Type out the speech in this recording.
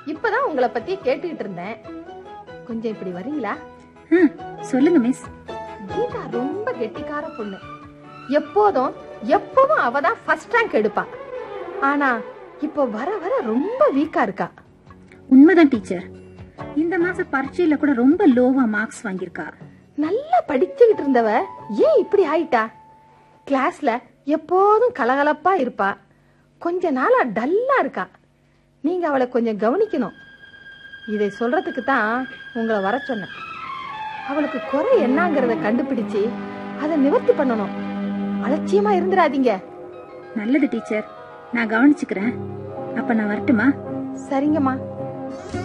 இப்பதான் உங்களை பத்தி கேட்டுக்கிட்டு இருந்தேன் கொஞ்சம் இப்படி வரீங்களா ம் சொல்லுங்க மிஸ் கீதா ரொம்ப கெட்டிக்கார பொண்ணு எப்போதும் எப்பவும் அவ தான் ஃபர்ஸ்ட் ரேங்க் எடுப்பா ஆனா இப்போ வர வர ரொம்ப வீக்கா இருக்கா உண்மைதான் டீச்சர் இந்த மாச பரீட்சையில கூட ரொம்ப லோவா மார்க்ஸ் வாங்கியிருக்கா நல்லா படிச்சுக்கிட்டு இருந்தவ ஏன் இப்படி ஆயிட்டா கிளாஸ்ல எப்போதும் கலகலப்பா இருப்பா கொஞ்ச நாளா டல்லா இருக்கா நீங்க அவளை கொஞ்சம் கவனிக்கணும் இதை சொல்றதுக்கு தான் உங்களை வர சொன்னேன் அவளுக்கு குறை என்னங்கிறத கண்டுபிடிச்சு அதை நிவர்த்தி பண்ணணும் அலட்சியமா இருந்துடாதீங்க நல்லது டீச்சர் நான் கவனிச்சுக்கிறேன் அப்ப நான் வரட்டுமா சரிங்கம்மா